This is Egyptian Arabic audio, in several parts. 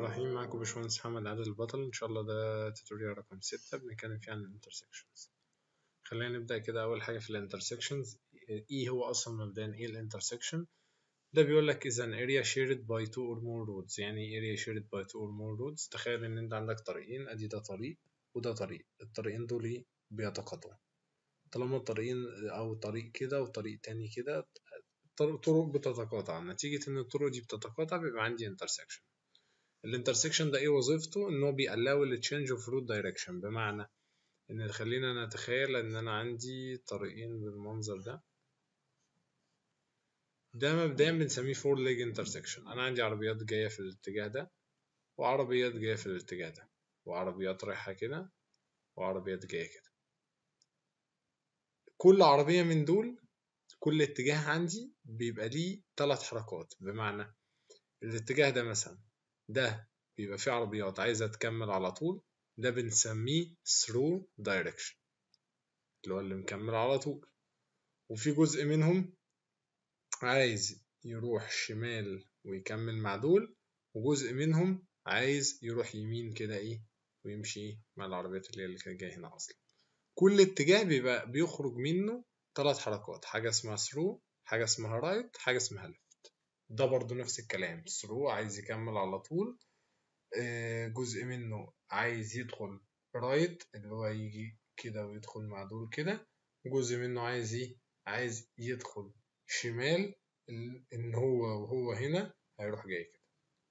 الرحيم معاكم باشمهندس محمد عادل البطل ان شاء الله ده توتوريال رقم ستة بنتكلم فيه عن الانترسكشنز خلينا نبدأ كده أول حاجة في الانترسكشنز ايه هو أصلا مبدئيا ايه الانترسكشن ده بيقول لك is an area shared by two or more roads يعني ايه area shared by two or more roads تخيل ان انت عندك طريقين ادي ده طريق وده طريق الطريقين دول ايه بيتقاطعوا طالما الطريقين او طريق كده وطريق تاني كده طرق بتتقاطع نتيجة ان الطرق دي بتتقاطع بيبقى عندي انترسكشن الانترسكشن ده ايه وظيفته ان هو بيقلاو التشينج اوف روت دايركشن بمعنى ان خلينا نتخيل ان انا عندي طريقين بالمنظر ده ده مبدئيا بنسميه فور ليج انترسكشن انا عندي عربيات جايه في الاتجاه ده وعربيات جايه في الاتجاه ده وعربيات رايحه كده وعربيات جايه كده كل عربيه من دول كل اتجاه عندي بيبقى ليه ثلاث حركات بمعنى الاتجاه ده مثلا ده بيبقى فيه عربيات عايزة تكمل على طول ده بنسميه through direction اللي هو اللي مكمل على طول وفي جزء منهم عايز يروح شمال ويكمل مع دول وجزء منهم عايز يروح يمين كده ايه ويمشي مع العربيات اللي هي اللي كانت جايه هنا اصلا كل اتجاه بيبقى بيخرج منه ثلاث حركات حاجه اسمها through حاجه اسمها right حاجه اسمها left ده برضو نفس الكلام through عايز يكمل على طول جزء منه عايز يدخل رايت اللي هو يجي كده ويدخل مع دول كده جزء منه عايز ايه عايز يدخل شمال ان هو وهو هنا هيروح جاي كده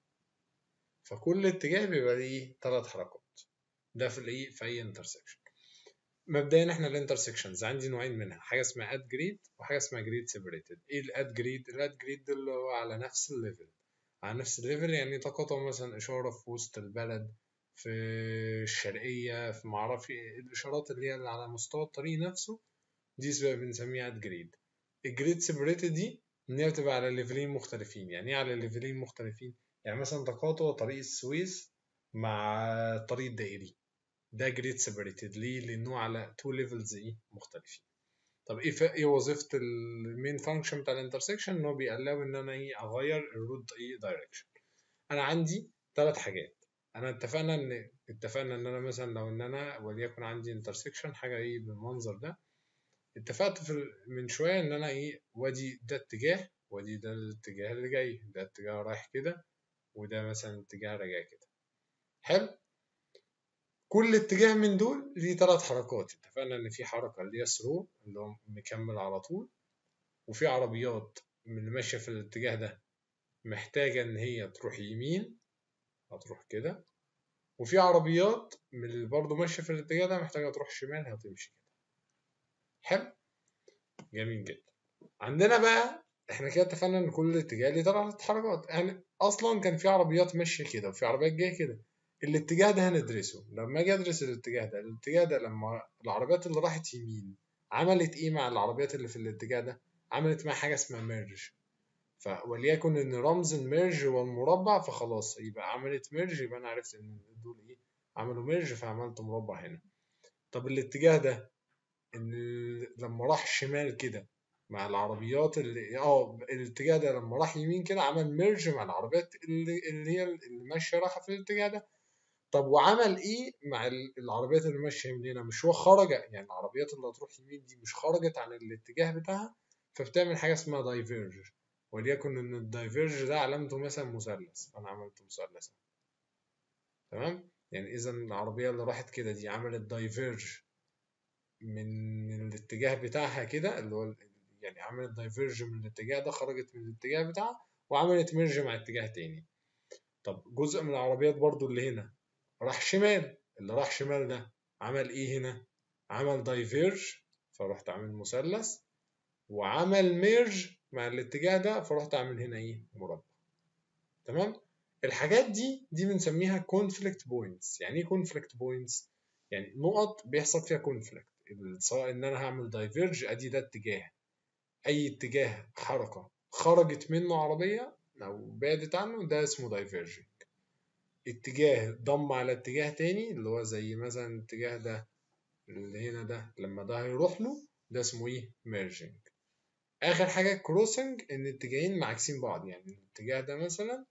فكل اتجاه بيبقى ليه تلات حركات ده في الايه في اي انترسكشن مبدئيا احنا الانترسكشنز عندي نوعين منها حاجه اسمها اد جريد وحاجه اسمها جريد سيبريتد ايه الاد جريد الاد جريد ده اللي هو على نفس الليفل على نفس الليفل يعني تقاطع مثلا اشاره في وسط البلد في الشرقيه في معرفش الاشارات اللي هي اللي على مستوى الطريق نفسه دي بنسميها اد جريد الجريد سيبريتد دي ان هي بتبقى على ليفلين مختلفين يعني ايه على ليفلين مختلفين يعني مثلا تقاطع طريق السويس مع الطريق الدائري ده جريد سيبريتد ليه لانه على تو ليفلز ايه مختلفين طب ايه ايه وظيفه المين فانكشن بتاع الانترسكشن ان هو بيقلل ان انا ايه اغير الرود ايه دايركشن انا عندي ثلاث حاجات انا اتفقنا ان اتفقنا ان انا مثلا لو ان انا وليكن عندي انترسكشن حاجه ايه بالمنظر ده اتفقت في من شويه ان انا ايه وادي ده اتجاه وادي ده الاتجاه اللي جاي ده اتجاه رايح كده وده مثلا اتجاه راجع كده حلو كل اتجاه من دول ليه ثلاث حركات اتفقنا ان في حركه اللي هي ثرو اللي هو مكمل على طول وفي عربيات من اللي ماشيه في الاتجاه ده محتاجه ان هي تروح يمين هتروح كده وفي عربيات من اللي برضه ماشيه في الاتجاه ده محتاجه تروح شمال هتمشي كده حلو جميل جدا عندنا بقى احنا كده اتفقنا ان كل اتجاه ليه ثلاث حركات يعني اصلا كان في عربيات ماشيه كده وفي عربيات جايه كده الاتجاه ده هندرسه لما اجي ادرس الاتجاه ده الاتجاه ده لما العربيات اللي راحت يمين عملت ايه مع العربيات اللي في الاتجاه ده عملت معاها حاجه اسمها ميرج ف وليكن ان رمز الميرج هو المربع فخلاص يبقى عملت ميرج يبقى انا عرفت ان دول ايه عملوا ميرج فعملت مربع هنا طب الاتجاه ده ان لما راح شمال كده مع العربيات اللي اه الاتجاه ده لما راح يمين كده عمل ميرج مع العربيات اللي, اللي هي اللي ماشيه رايحه في الاتجاه ده طب وعمل ايه مع العربيات اللي ماشيه يمين مش هو خرج يعني العربيات اللي هتروح يمين دي مش خرجت عن الاتجاه بتاعها فبتعمل حاجه اسمها دايفيرج وليكن ان الدايفيرج ده علامته مثلا مثلث فانا عملت مثلث تمام يعني اذا العربيه اللي راحت كده دي عملت دايفيرج من الاتجاه بتاعها كده اللي هو يعني عملت دايفيرج من الاتجاه ده خرجت من الاتجاه بتاعها وعملت ميرج مع اتجاه تاني طب جزء من العربيات برضو اللي هنا راح شمال اللي راح شمال ده عمل ايه هنا عمل دايفيرج فرحت عامل مثلث وعمل ميرج مع الاتجاه ده فرحت عامل هنا ايه مربع تمام الحاجات دي دي بنسميها كونفليكت بوينتس يعني ايه كونفليكت بوينتس يعني نقط بيحصل فيها كونفليكت سواء ان انا هعمل دايفيرج ادي ده اتجاه اي اتجاه حركه خرجت منه عربيه او بعدت عنه ده اسمه دايفيرجنج اتجاه ضم على اتجاه تاني اللي هو زي مثلا الاتجاه ده اللي هنا ده لما ده هيروح له ده اسمه ايه ميرجنج اخر حاجه كروسنج ان اتجاهين معاكسين بعض يعني الاتجاه ده مثلا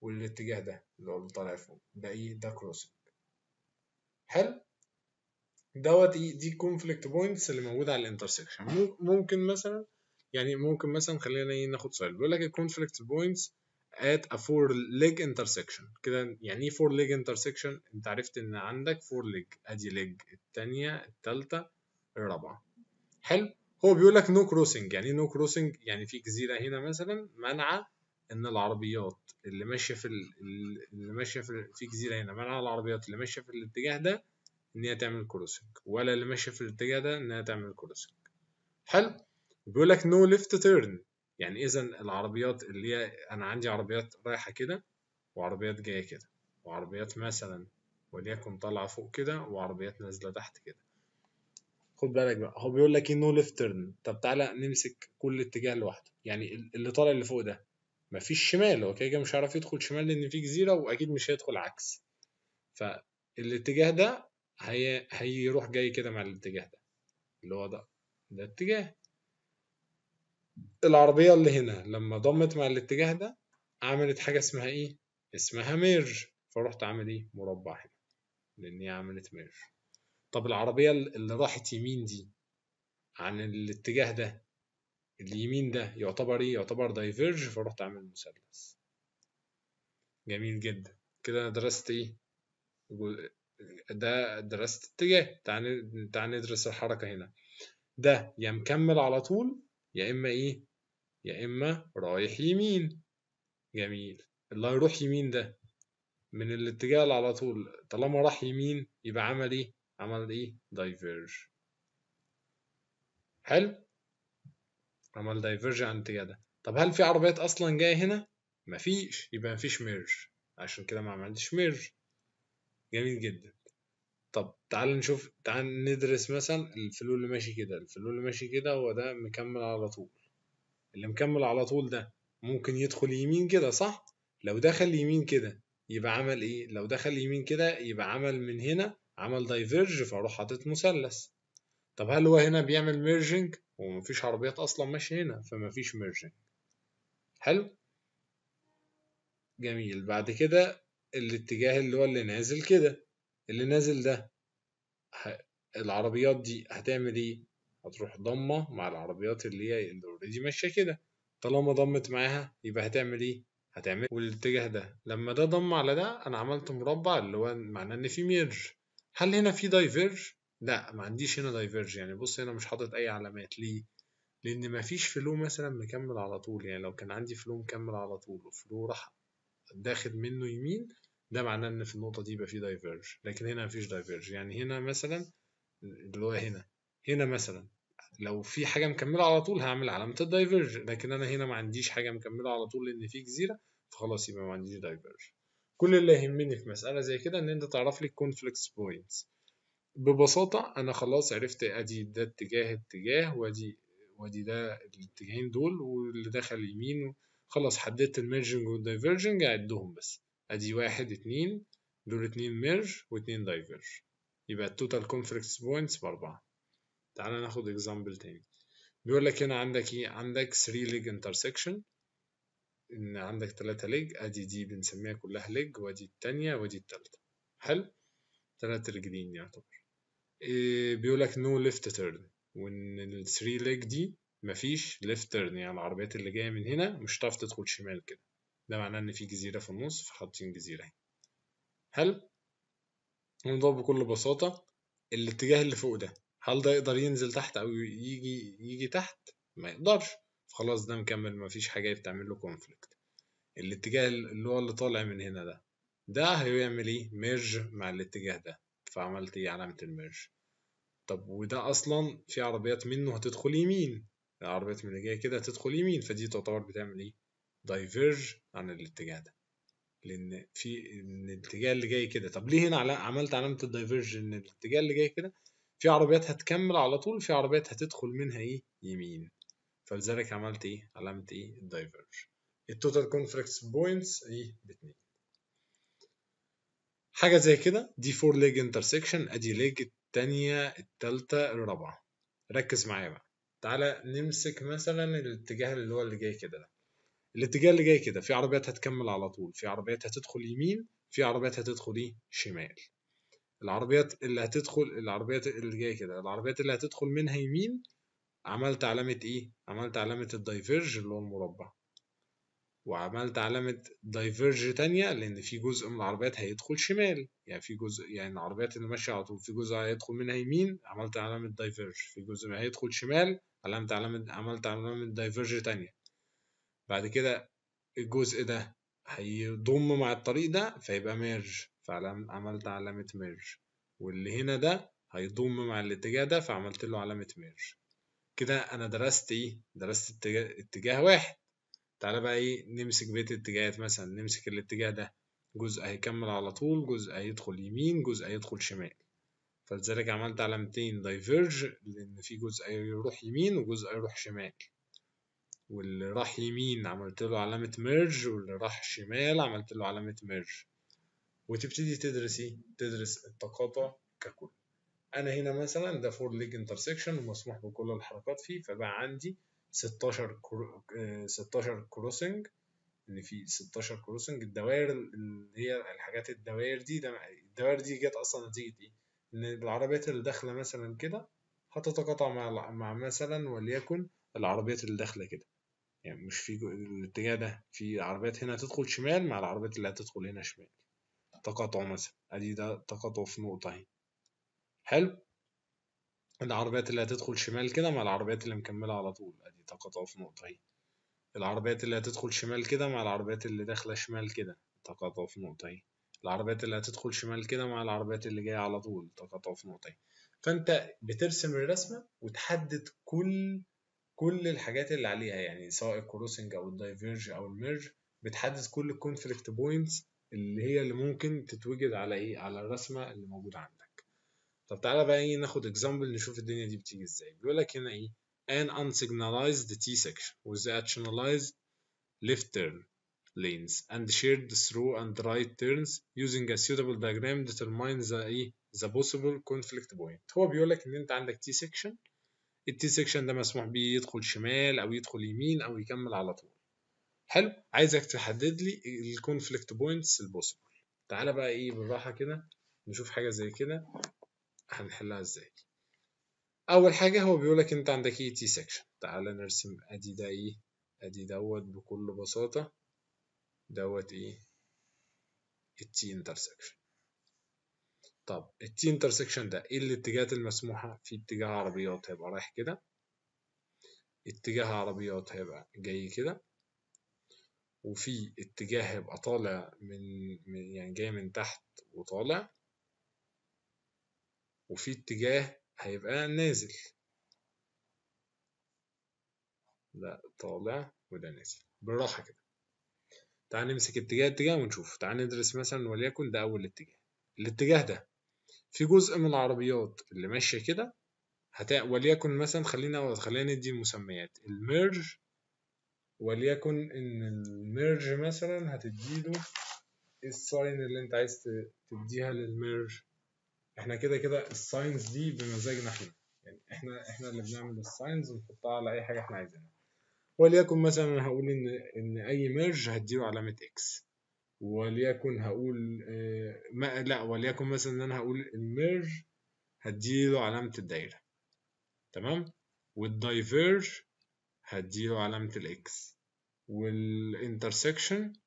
والاتجاه ده اللي هو اللي طالع فوق ده ايه ده كروسنج حلو دوت ايه دي كونفليكت بوينتس اللي موجوده على الانترسكشن ممكن مثلا يعني ممكن مثلا خلينا ايه ناخد سؤال بيقول لك الكونفليكت بوينتس at a four leg intersection كده يعني ايه four leg intersection انت عرفت ان عندك four leg ادي leg التانية التالتة الرابعة حلو هو بيقول لك نو كروسنج يعني نو كروسنج يعني في جزيرة هنا مثلا منع ان العربيات اللي ماشية في اللي ماشية في, في جزيرة هنا منع العربيات اللي ماشية في الاتجاه ده ان هي تعمل كروسنج ولا اللي ماشية في الاتجاه ده انها تعمل كروسنج حلو بيقول لك نو ليفت تيرن يعني اذا العربيات اللي هي انا عندي عربيات رايحه كده وعربيات جايه كده وعربيات مثلا وليكن طالعه فوق كده وعربيات نازله تحت كده خد بالك بقى هو بيقول لك نو ليفت تيرن طب تعالى نمسك كل اتجاه لوحده يعني اللي طالع اللي فوق ده مفيش شمال هو كده مش هيعرف يدخل شمال لان في جزيره واكيد مش هيدخل عكس فالاتجاه ده هي... هيروح جاي كده مع الاتجاه ده اللي هو ده ده اتجاه العربية اللي هنا لما ضمت مع الاتجاه ده عملت حاجة اسمها ايه؟ اسمها ميرج فرحت عامل ايه؟ مربع هنا لأن هي عملت ميرج طب العربية اللي راحت يمين دي عن الاتجاه ده اليمين ده يعتبر ايه؟ يعتبر دايفيرج فرحت عامل مثلث جميل جدا كده انا درست ايه؟ ده درست اتجاه تعال تعال ندرس الحركة هنا ده يا مكمل على طول يا اما ايه يا اما رايح يمين جميل اللي هيروح يمين ده من الاتجاه اللي على طول طالما راح يمين يبقى عمل ايه عمل ايه دايفيرج حلو عمل دايفيرج عن الاتجاه ده طب هل في عربيات اصلا جايه هنا مفيش يبقى مفيش ميرج عشان كده ما عملتش ميرج جميل جدا طب تعال نشوف تعال ندرس مثلا الفلو اللي ماشي كده الفلو اللي ماشي كده هو ده مكمل على طول اللي مكمل على طول ده ممكن يدخل يمين كده صح لو دخل يمين كده يبقى عمل ايه لو دخل يمين كده يبقى عمل من هنا عمل دايفيرج فاروح حاطط مثلث طب هل هو هنا بيعمل ميرجنج هو مفيش عربيات اصلا ماشيه هنا فمفيش ميرجنج حلو جميل بعد كده الاتجاه اللي هو اللي نازل كده اللي نازل ده العربيات دي هتعمل ايه هتروح ضمة مع العربيات اللي هي اللي اوريدي ماشية كده طالما ضمت معاها يبقى هتعمل ايه هتعمل والاتجاه ده لما ده ضم على ده انا عملت مربع اللي هو معناه ان في ميرج هل هنا في دايفيرج لا ما عنديش هنا دايفيرج يعني بص هنا مش حاطط اي علامات ليه لان ما فيش فلو مثلا مكمل على طول يعني لو كان عندي فلو مكمل على طول وفلو راح داخل منه يمين ده معناه ان في النقطه دي يبقى في دايفيرج لكن هنا مفيش دايفيرج يعني هنا مثلا اللي هو هنا هنا مثلا لو في حاجه مكمله على طول هعمل علامه الدايفيرج لكن انا هنا ما عنديش حاجه مكمله على طول لان في جزيره فخلاص يبقى ما عنديش دايفيرج كل اللي يهمني في مساله زي كده ان انت تعرف لي الكونفليكس بوينتس ببساطه انا خلاص عرفت ادي ده اتجاه اتجاه وادي وادي ده الاتجاهين دول واللي دخل يمين خلاص حددت الميرجنج والدايفرجنج اعدهم بس ادي واحد اتنين دول اتنين ميرج واتنين دايفرج يبقى التوتال كونفليكس بوينتس باربعة تعالى ناخد اكزامبل تاني بيقول لك هنا عندك ايه عندك 3 ليج انترسكشن ان عندك 3 ليج ادي دي بنسميها كلها ليج وادي التانية وادي التالتة حلو تلات رجلين يعتبر إيه بيقول لك نو ليفت تيرن وان ال 3 ليج دي مفيش ليفت تيرن يعني العربيات اللي جايه من هنا مش هتعرف تدخل شمال كده ده معناه ان في جزيره في النص فحاطين جزيره هنا حلو الموضوع بكل بساطه الاتجاه اللي فوق ده هل ده يقدر ينزل تحت او يجي يجي تحت ما يقدرش فخلاص ده مكمل مفيش حاجه بتعمل له كونفليكت الاتجاه اللي هو اللي طالع من هنا ده ده هيعمل ايه ميرج مع الاتجاه ده فعملت ايه علامه الميرج طب وده اصلا في عربيات منه هتدخل يمين العربيات من اللي جايه كده هتدخل يمين فدي تعتبر بتعمل ايه دايفيرج عن الاتجاه ده لان في ان الاتجاه اللي جاي كده طب ليه هنا عملت علامه الدايفيرج ان الاتجاه اللي جاي كده في عربيات هتكمل على طول في عربيات هتدخل منها ايه يمين فلذلك عملت ايه علامه ايه الدايفيرج التوتال كونفليكس بوينتس ايه باتنين حاجه زي كده دي فور ليج انترسكشن ادي ليج التانية التالتة الرابعة ركز معايا بقى تعالى نمسك مثلا الاتجاه اللي هو اللي جاي كده ده الاتجاه اللي جاي كده في عربيات هتكمل على طول في عربيات هتدخل يمين في عربيات هتدخل ايه شمال العربيات اللي هتدخل العربيات اللي جايه كده العربيات اللي هتدخل منها يمين عملت علامة ايه عملت علامة الدايفيرج اللي هو المربع وعملت علامة دايفيرج تانية لأن في جزء من العربيات هيدخل شمال يعني في جزء يعني العربيات اللي ماشية على طول في جزء هيدخل منها يمين عملت علامة دايفيرج في جزء هيدخل شمال علامة علامة عملت علامة دايفيرج تانية بعد كده الجزء ده هيضم مع الطريق ده فيبقى ميرج فعملت علامة ميرج واللي هنا ده هيضم مع الاتجاه ده فعملت له علامة ميرج كده أنا درست إيه؟ درست اتجاه, اتجاه واحد تعالى بقى إيه نمسك بقية الاتجاهات مثلا نمسك الاتجاه ده جزء هيكمل على طول جزء هيدخل يمين جزء هيدخل شمال فلذلك عملت علامتين دايفيرج لأن في جزء هيروح يمين وجزء هيروح شمال واللي راح يمين عملت له علامة ميرج واللي راح شمال عملت له علامة ميرج وتبتدي تدرس ايه؟ تدرس التقاطع ككل انا هنا مثلا ده فور ليج انترسكشن ومسموح بكل الحركات فيه فبقى عندي 16 كرو... 16 كروسنج ان في 16 كروسنج الدوائر اللي هي الحاجات الدوائر دي ده الدوائر دي جت اصلا نتيجه ايه؟ ان العربيات اللي داخله مثلا كده هتتقاطع مع مع مثلا وليكن العربيات اللي داخله كده يعني مش في الاتجاه ده في عربيات هنا هتدخل شمال مع العربيات اللي هتدخل هنا شمال تقاطع مثلا ادي ده تقاطع في نقطة اهي حلو العربيات اللي هتدخل شمال كده مع العربيات اللي مكملة على طول ادي تقاطع في نقطة اهي العربيات اللي هتدخل شمال كده مع العربيات اللي داخلة شمال كده تقاطع في نقطة اهي العربيات اللي هتدخل شمال كده مع العربيات اللي جاية على طول تقاطع في نقطة اهي فانت بترسم الرسمة وتحدد كل كل الحاجات اللي عليها يعني سواء الكروسنج او الدايفيرج او الميرج بتحدد كل الكونفليكت بوينتس اللي هي اللي ممكن تتوجد على ايه على الرسمه اللي موجوده عندك طب تعالى بقى ايه ناخد اكزامبل نشوف الدنيا دي بتيجي ازاي بيقول لك هنا ايه an unsignalized T section with the actionalized left turn lanes and shared through and right turns using a suitable diagram determine the ايه the possible conflict point هو بيقول لك ان انت عندك T section التي سيكشن ده مسموح بيه يدخل شمال او يدخل يمين او يكمل على طول حلو عايزك تحدد لي الكونفليكت بوينتس البوسيبل تعالى بقى ايه بالراحه كده نشوف حاجه زي كده هنحلها ازاي اول حاجه هو بيقول لك انت عندك ايه تي سيكشن تعالى نرسم ادي ده ايه ادي دوت بكل بساطه دوت ايه التي انترسكشن طب التي انترسكشن ده ايه الاتجاهات المسموحة في اتجاه عربيات هيبقى رايح كده اتجاه عربيات هيبقى جاي كده وفي اتجاه هيبقى طالع من, من يعني جاي من تحت وطالع وفي اتجاه هيبقى نازل ده طالع وده نازل بالراحة كده تعال نمسك اتجاه اتجاه ونشوف تعال ندرس مثلا وليكن ده أول اتجاه الاتجاه ده في جزء من العربيات اللي ماشية كده هت... وليكن مثلا خلينا خلينا ندي مسميات الميرج وليكن ان الميرج مثلا هتديله الساين اللي انت عايز تديها للميرج احنا كده كده الساينز دي بمزاجنا احنا يعني احنا احنا اللي بنعمل الساينز ونحطها على اي حاجه احنا عايزينها وليكن مثلا انا هقول ان ان اي ميرج هديله علامه اكس وليكن هقول ما لا وليكن مثلا ان انا هقول الميرج هديله علامة الدايرة تمام والدايفيرج هديله علامة الاكس والانترسكشن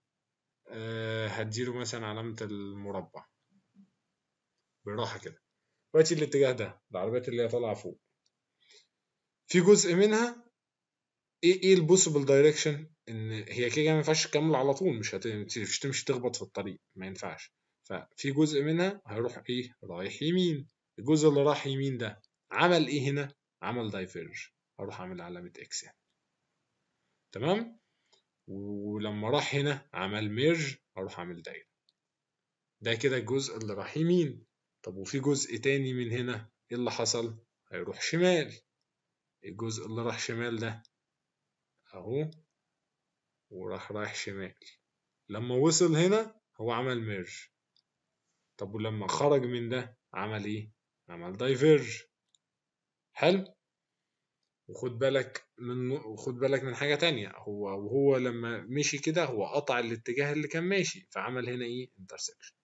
هديله مثلا علامة المربع بالراحة كده دلوقتي الاتجاه ده العربيات اللي هي طالعة فوق في جزء منها ايه ايه البوسيبل دايركشن ان هي كده ما ينفعش تكمل على طول مش هت... مش تمشي تخبط في الطريق ما ينفعش ففي جزء منها هيروح ايه رايح يمين الجزء اللي راح يمين ده عمل ايه هنا عمل دايفيرج هروح اعمل علامة اكس يعني. تمام ولما راح هنا عمل ميرج هروح اعمل دايرة ده كده الجزء اللي راح يمين طب وفي جزء تاني من هنا ايه اللي حصل هيروح شمال الجزء اللي راح شمال ده اهو وراح رايح شمال لما وصل هنا هو عمل ميرج طب ولما خرج من ده عمل ايه عمل دايفيرج حلو وخد بالك من وخد بالك من حاجة تانية هو وهو لما مشي كده هو قطع الاتجاه اللي كان ماشي فعمل هنا ايه انترسكشن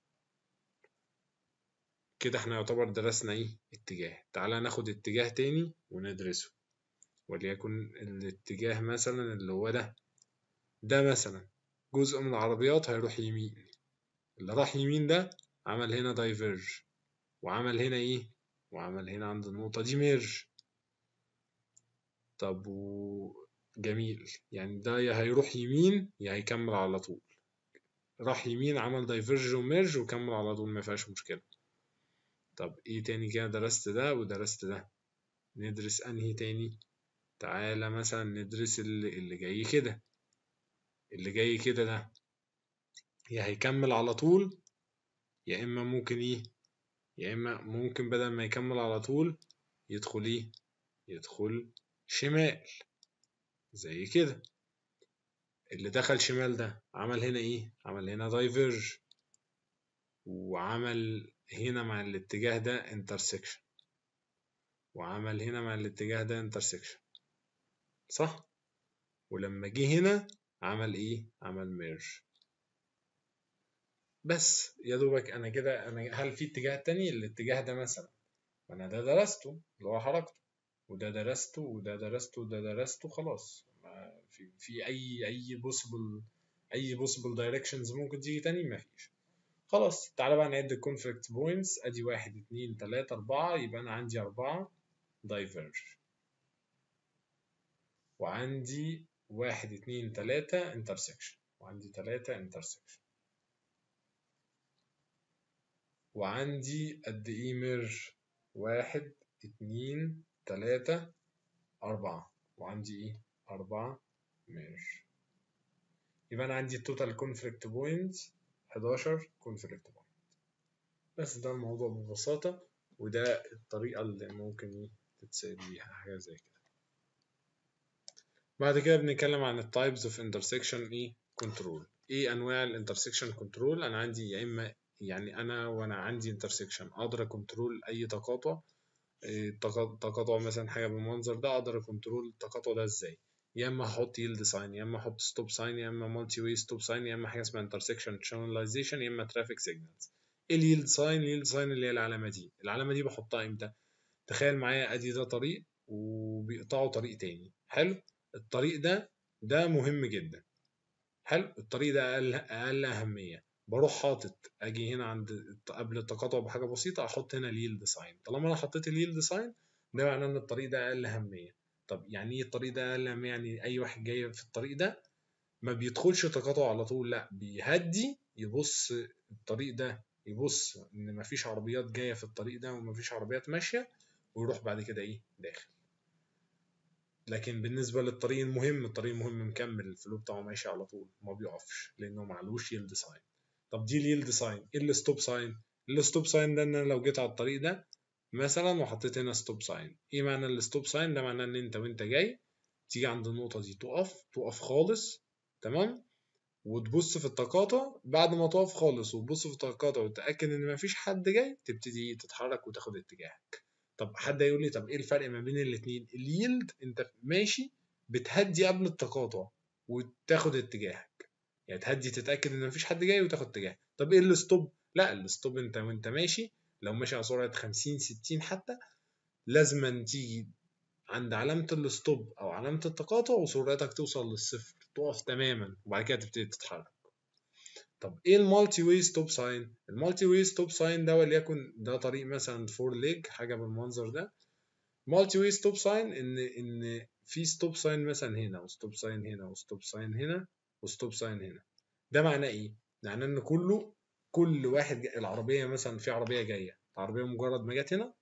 كده احنا يعتبر درسنا ايه اتجاه تعالى ناخد اتجاه تاني وندرسه وليكن الاتجاه مثلا اللي هو ده ده مثلا جزء من العربيات هيروح يمين اللي راح يمين ده عمل هنا دايفيرج وعمل هنا ايه وعمل هنا عند النقطة دي ميرج طب و جميل يعني ده يا هيروح يمين يا هيكمل على طول راح يمين عمل دايفيرج وميرج وكمل على طول ما فيهاش مشكلة طب ايه تاني كده درست ده ودرست ده ندرس انهي تاني تعالى مثلا ندرس اللي, اللي جاي كده اللي جاي كده ده يا هيكمل على طول يا اما ممكن ايه يا اما ممكن بدل ما يكمل على طول يدخل ايه يدخل شمال زي كده اللي دخل شمال ده عمل هنا ايه عمل هنا دايفيرج وعمل هنا مع الاتجاه ده انترسكشن وعمل هنا مع الاتجاه ده انترسكشن صح ولما جه هنا عمل ايه عمل ميرج بس يا دوبك انا كده انا هل في اتجاه تاني الاتجاه ده مثلا انا ده درسته اللي هو حركته وده درسته وده درسته وده درسته خلاص ما في في اي اي بوسيبل اي بوسيبل دايركشنز ممكن تيجي تاني مفيش خلاص تعالى بقى نعد الكونفليكت بوينتس ادي واحد اتنين تلاتة اربعة يبقى انا عندي اربعة دايفرج وعندي واحد اتنين تلاتة انترسكشن وعندي تلاتة انترسكشن وعندي قد ايه ميرج واحد اتنين تلاتة أربعة وعندي ايه أربعة ميرج يبقى أنا عندي التوتال كونفليكت بوينت 11 كونفليكت بوينت بس ده الموضوع ببساطة وده الطريقة اللي ممكن تتسأل بيها حاجة زي كده بعد كده بنتكلم عن التايبز اوف انترسكشن ايه كنترول ايه انواع الانترسكشن كنترول انا عندي يا اما يعني انا وانا عندي انترسكشن اقدر كنترول اي تقاطع إيه، تقاطع مثلا حاجه بالمنظر ده اقدر كنترول التقاطع ده ازاي يا اما احط يلد ساين يا اما احط ستوب ساين يا اما مالتي واي ستوب ساين يا اما حاجه اسمها انترسكشن شانلايزيشن يا اما ترافيك سيجنالز ايه اليلد ساين اليلد ساين اللي هي العلامه دي العلامه دي بحطها امتى تخيل معايا ادي ده طريق وبيقطعوا طريق تاني حلو الطريق ده ده مهم جدا حلو الطريق ده اقل اقل اهميه بروح حاطط اجي هنا عند قبل التقاطع بحاجه بسيطه احط هنا اليلد ساين طالما انا حطيت اليلد ساين ده معناه ان الطريق ده اقل اهميه طب يعني ايه الطريق ده اقل اهميه يعني اي واحد جاي في الطريق ده ما بيدخلش تقاطع على طول لا بيهدي يبص الطريق ده يبص ان مفيش عربيات جايه في الطريق ده ومفيش عربيات ماشيه ويروح بعد كده ايه داخل لكن بالنسبه للطريق المهم الطريق المهم مكمل الفلو بتاعه ماشي على طول ما بيقفش لانه معلوش يلد ساين طب دي اليلد ساين ايه الستوب ساين الستوب ساين ده ان انا لو جيت على الطريق ده مثلا وحطيت هنا ستوب ساين ايه معنى الستوب ساين ده معناه ان انت وانت جاي تيجي عند النقطه دي تقف تقف خالص تمام وتبص في التقاطع بعد ما تقف خالص وتبص في التقاطع وتتاكد ان مفيش حد جاي تبتدي تتحرك وتاخد اتجاهك طب حد هيقول لي طب ايه الفرق ما بين الاثنين اليلد انت ماشي بتهدي قبل التقاطع وتاخد اتجاهك يعني تهدي تتاكد ان مفيش حد جاي وتاخد اتجاه طب ايه الستوب لا الستوب انت وانت ماشي لو ماشي على سرعه 50 60 حتى لازم تيجي عند علامه الستوب او علامه التقاطع وسرعتك توصل للصفر تقف تماما وبعد كده تبتدي تتحرك طب ايه المالتي واي ستوب ساين المالتي واي ستوب ساين ده وليكن ده طريق مثلا فور ليج حاجه بالمنظر ده مالتي واي ستوب ساين ان ان في ستوب ساين مثلا هنا وستوب ساين هنا وستوب ساين هنا وستوب ساين هنا ده معناه ايه معناه ان كله كل واحد العربيه مثلا في عربيه جايه العربيه مجرد ما جت هنا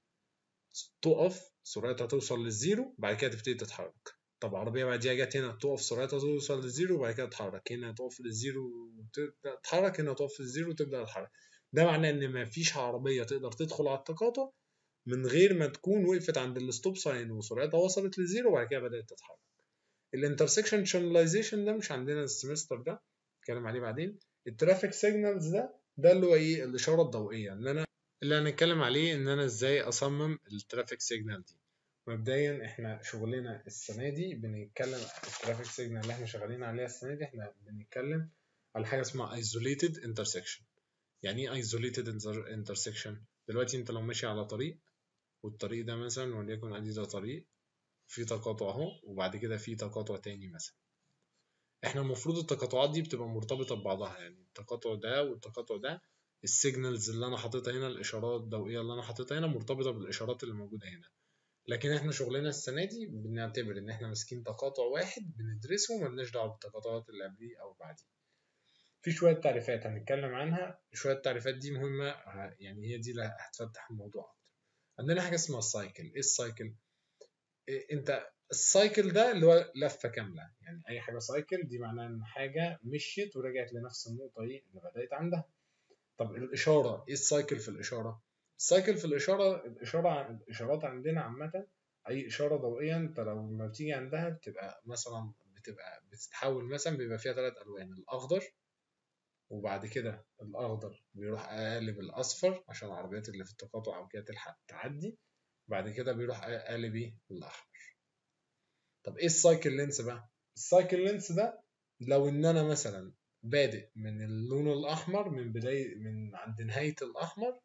تقف سرعتها توصل للزيرو بعد كده تبتدي تتحرك طب عربيه بعديها جت هنا تقف سرعتها توصل للزيرو وبعد كده تتحرك هنا تقف للزيرو تتحرك هنا تقف للزيرو وتبدا تتحرك ده معناه ان مفيش عربيه تقدر تدخل على التقاطع من غير ما تكون وقفت عند الستوب ساين وسرعتها وصلت للزيرو وبعد كده بدات تتحرك الانترسكشن شانلايزيشن ده مش عندنا السمستر ده نتكلم عليه بعدين الترافيك سيجنالز ده ده اللي هو ايه الاشاره الضوئيه ان انا اللي هنتكلم عليه ان انا ازاي اصمم الترافيك سيجنال دي مبدئيا احنا شغلنا السنه دي بنتكلم الترافيك سيجنال اللي احنا شغالين عليها السنه دي احنا بنتكلم على حاجه اسمها isolated intersection يعني ايه isolated intersection دلوقتي انت لو ماشي على طريق والطريق ده مثلا وليكن ادي ده طريق في تقاطع اهو وبعد كده في تقاطع تاني مثلا احنا المفروض التقاطعات دي بتبقى مرتبطه ببعضها يعني التقاطع ده والتقاطع ده السيجنالز اللي انا حاططها هنا الاشارات الضوئيه اللي انا حاططها هنا مرتبطه بالاشارات اللي موجوده هنا لكن احنا شغلنا السنه دي بنعتبر ان احنا ماسكين تقاطع واحد بندرسه وملناش دعوه بالتقاطعات اللي قبليه او بعديه في شويه تعريفات هنتكلم عنها شويه التعريفات دي مهمه يعني هي دي اللي هتفتح الموضوع اكتر عندنا حاجه اسمها السايكل ايه السايكل إيه انت السايكل ده اللي هو لفه كامله يعني اي حاجه سايكل دي معناها ان حاجه مشيت ورجعت لنفس النقطه ايه اللي بدات عندها طب الاشاره ايه السايكل في الاشاره السايكل في الاشاره الاشاره الاشارات عندنا عامه اي اشاره ضوئيه انت لما بتيجي عندها بتبقى مثلا بتبقى بتتحول مثلا بيبقى فيها ثلاث الوان الاخضر وبعد كده الاخضر بيروح قالب الاصفر عشان العربيات اللي في التقاطع او كده تلحق تعدي بعد كده بيروح قالب ايه الاحمر طب ايه السايكل لينس بقى السايكل لينس ده لو ان انا مثلا بادئ من اللون الاحمر من بدايه من عند نهايه الاحمر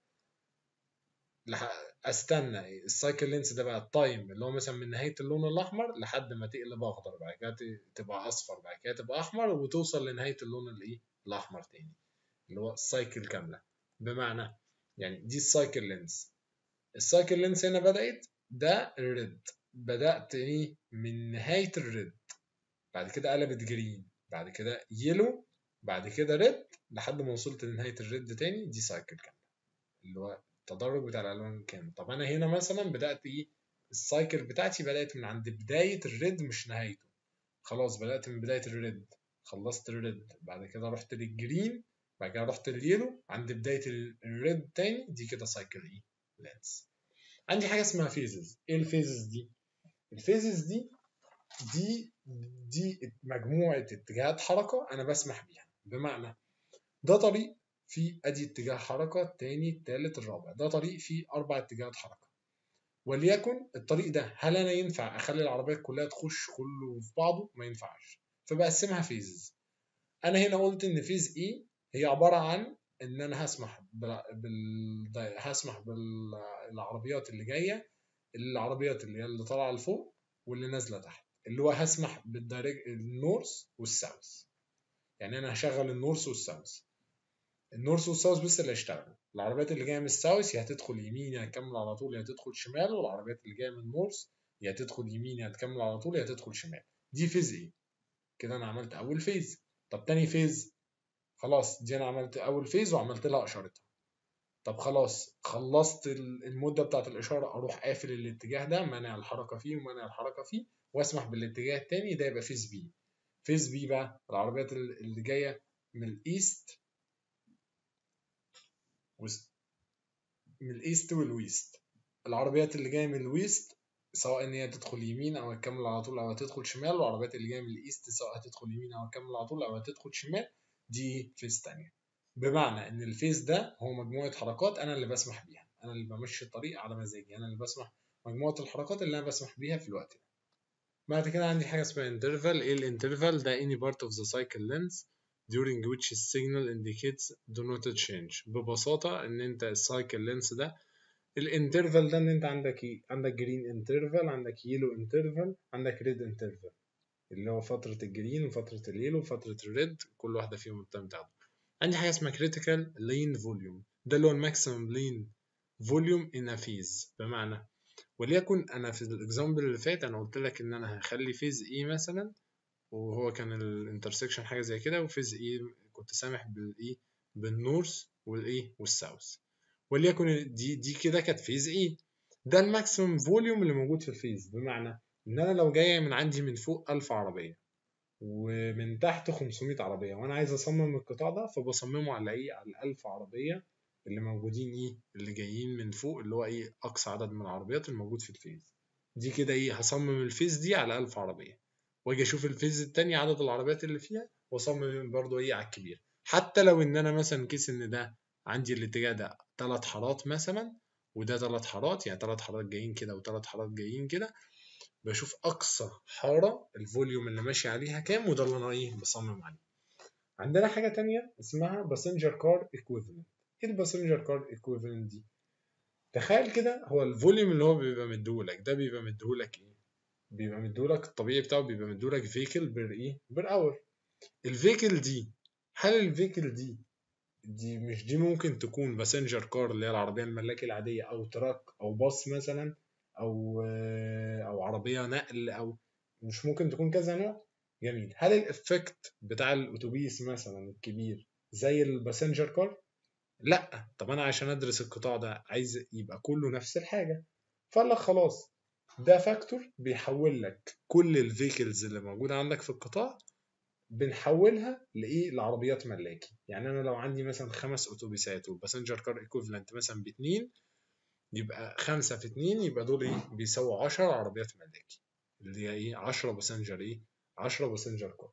استنى السايكل لينس ده بقى التايم اللي هو مثلا من نهايه اللون الاحمر لحد ما تقلب اخضر بعد كده تبقى اصفر بعد كده تبقى احمر وتوصل لنهايه اللون الايه الاحمر تاني اللي هو السايكل كامله بمعنى يعني دي السايكل لينس السايكل لينس هنا بدات ده الريد بدات ايه من نهايه الريد بعد كده قلبت جرين بعد كده يلو بعد كده ريد لحد ما وصلت لنهايه الريد تاني دي سايكل كامله اللي هو التدرج بتاع الالوان كامل طب انا هنا مثلا بدات ايه السايكل بتاعتي بدات من عند بدايه الريد مش نهايته خلاص بدات من بدايه الريد خلصت الريد بعد كده رحت للجرين بعد كده رحت لليلو عند بدايه الريد تاني دي كده سايكل ايه لينس عندي حاجه اسمها فيزز ايه الفيزز دي الفيزز دي دي دي مجموعه اتجاهات حركه انا بسمح بيها بمعنى ده طريق فيه ادي اتجاه حركه التاني التالت الرابع ده طريق فيه اربع اتجاهات حركه وليكن الطريق ده هل انا ينفع اخلي العربيات كلها تخش كله في بعضه ما ينفعش فبقسمها فيزز انا هنا قلت ان فيز اي هي عباره عن ان انا هسمح بال... بال... هسمح بالعربيات اللي جايه العربيات اللي هي اللي طالعه لفوق واللي نازله تحت اللي هو هسمح بالدايركت النورث والساوث يعني انا هشغل النورث والساوث النورث والساوث بس اللي هيشتغلوا العربيات اللي جايه من الساوث يا هتدخل يمين يا هتكمل على طول يا هتدخل شمال والعربيات اللي جايه من النورث يا هتدخل يمين يا هتكمل على طول يا هتدخل شمال دي فيز ايه كده انا عملت اول فيز طب تاني فيز خلاص دي انا عملت اول فيز وعملت لها اشارتها طب خلاص خلصت المده بتاعت الاشاره اروح قافل الاتجاه ده مانع الحركه فيه ومانع الحركه فيه واسمح بالاتجاه التاني ده يبقى فيز بي فيز بي بقى العربيات اللي جايه من الايست من الايست والويست العربيات اللي جايه من الويست سواء ان هي تدخل يمين او تكمل على طول او هتدخل شمال والعربيات اللي جايه من الايست سواء هتدخل يمين او هتكمل على طول او هتدخل شمال دي فيز تانية بمعنى ان الفيز ده هو مجموعه حركات انا اللي بسمح بيها انا اللي بمشي الطريق على مزاجي انا اللي بسمح مجموعه الحركات اللي انا بسمح بيها في الوقت ده بعد كده عندي حاجه اسمها انترفال ايه الانترفال ده any part of the cycle length during which the signal indicates do not change ببساطة إن أنت السايكل لينس ده الانترفال ده إن أنت عندك إيه؟ عندك جرين انترفال عندك يلو انترفال عندك ريد انترفال اللي هو فترة الجرين وفترة اليلو وفترة الريد كل واحدة فيهم التايم بتاعته عندي حاجة اسمها critical lane volume ده اللي هو الماكسيمم لين فوليوم ان ا فيز بمعنى وليكن انا في الاكزامبل اللي فات انا قلت لك ان انا هخلي فيز اي مثلا وهو كان الانترسكشن حاجه زي كده وفيز اي كنت سامح بالاي بالنورث والايه والساوث وليكن دي دي كده كانت فيز اي ده الماكسيمم فوليوم اللي موجود في الفيز بمعنى ان انا لو جايه من عندي من فوق 1000 عربيه ومن تحت 500 عربيه وانا عايز اصمم القطاع ده فبصممه على ايه على 1000 عربيه اللي موجودين ايه اللي جايين من فوق اللي هو ايه اقصى عدد من العربيات الموجود في الفيز دي كده ايه هصمم الفيز دي على 1000 عربيه واجي اشوف الفيز التانية عدد العربيات اللي فيها واصمم برضو ايه على الكبير حتى لو ان انا مثلا كيس ان ده عندي الاتجاه ده ثلاث حارات مثلا وده ثلاث حارات يعني ثلاث حارات جايين كده وثلاث حارات جايين كده بشوف اقصى حاره الفوليوم اللي ماشي عليها كام وده اللي انا ايه بصمم عليه عندنا حاجه تانية اسمها باسنجر كار ايكويفالنت ايه الباسنجر كار ايكويفالنت دي تخيل كده هو الفوليوم اللي هو بيبقى مديهولك ده بيبقى مديهولك ايه بيبقى مديهولك الطبيعي بتاعه بيبقى مديهولك فيكل بير ايه بير اور الفيكل دي هل الفيكل دي دي مش دي ممكن تكون باسنجر كار اللي هي العربيه الملاكي العاديه او تراك او باص مثلا او او عربيه نقل او مش ممكن تكون كذا نوع جميل هل الافكت بتاع الاتوبيس مثلا الكبير زي الباسنجر كار لا طب انا عشان ادرس القطاع ده عايز يبقى كله نفس الحاجه فقال لك خلاص ده فاكتور بيحول لك كل الفيكلز اللي موجوده عندك في القطاع بنحولها لايه لعربيات ملاكي يعني انا لو عندي مثلا خمس اتوبيسات والباسنجر كار ايكوفلنت مثلا باتنين يبقى خمسة في اتنين يبقى دول ايه بيساووا 10 عربيات ملاكي اللي هي ايه 10 باسنجر ايه 10 باسنجر كار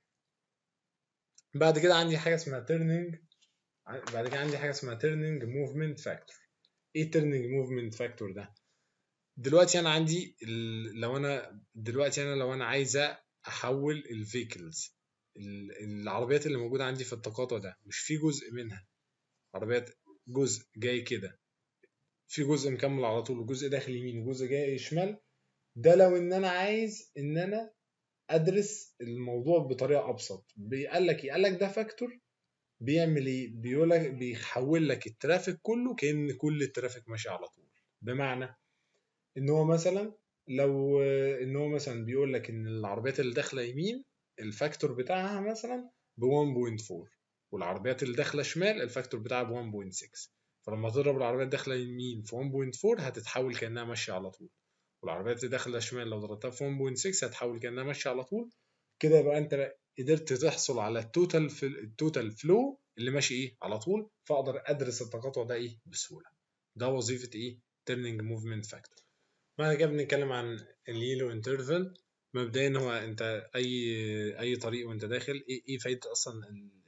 بعد كده عندي حاجه اسمها تيرنينج بعد كده عندي حاجه اسمها تيرنينج موفمنت فاكتور ايه تيرنينج موفمنت فاكتور ده دلوقتي انا عندي لو انا دلوقتي انا لو انا عايزه احول الفيكلز العربيات اللي موجوده عندي في التقاطع ده مش في جزء منها عربيات جزء جاي كده في جزء مكمل على طول وجزء داخل يمين وجزء جاي شمال ده لو ان انا عايز ان انا ادرس الموضوع بطريقه ابسط قال لك قال لك ده فاكتور بيعمل ايه بيقول لك بيحول لك الترافيك كله كان كل الترافيك ماشي على طول بمعنى ان هو مثلا لو ان هو مثلا بيقول لك ان العربيات اللي داخله يمين الفاكتور بتاعها مثلا ب 1.4 والعربيات اللي داخله شمال الفاكتور بتاعها ب 1.6 فلما تضرب العربيات داخله يمين في 1.4 هتتحول كانها ماشيه على طول والعربيات اللي داخله شمال لو ضربتها في 1.6 هتحول كانها ماشيه على طول كده يبقى انت قدرت تحصل على التوتال في التوتال فلو اللي ماشي ايه على طول فاقدر ادرس التقاطع ده ايه بسهوله ده وظيفه ايه تيرنينج موفمنت فاكتور بعد كده بنتكلم عن اليلو انترفال مبدئيا هو انت اي اي طريق وانت داخل ايه ايه فايده اصلا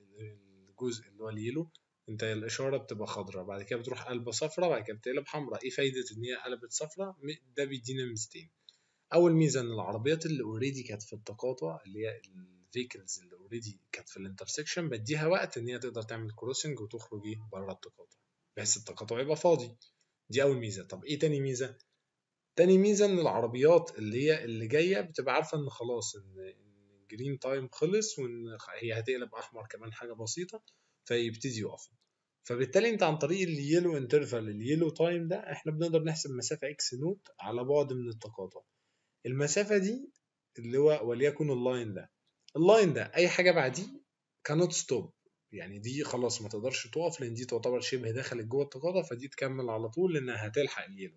الجزء اللي هو اليلو انت الاشاره بتبقى خضراء بعد كده بتروح قلبه صفراء بعد كده بتقلب حمراء ايه فايده ان هي قلبت صفراء ده بيدينا ميزتين اول ميزه ان العربيات اللي اوريدي كانت في التقاطع اللي هي الفيكلز اللي اوريدي كانت في الانترسكشن بديها وقت ان هي تقدر تعمل كروسنج وتخرج ايه بره التقاطع بحيث التقاطع يبقى فاضي دي اول ميزه طب ايه تاني ميزه تاني ميزه ان العربيات اللي هي اللي جايه بتبقى عارفه ان خلاص ان الجرين تايم خلص وان هي هتقلب احمر كمان حاجه بسيطه فيبتدي يقف فبالتالي انت عن طريق اليلو انترفال اليلو تايم ده احنا بنقدر نحسب مسافه اكس نوت على بعد من التقاطع المسافه دي اللي هو وليكن اللاين ده اللاين ده اي حاجه بعديه كانوت ستوب يعني دي خلاص ما تقدرش تقف لان دي تعتبر شبه دخلت جوه التقاطع فدي تكمل على طول لانها هتلحق اليلو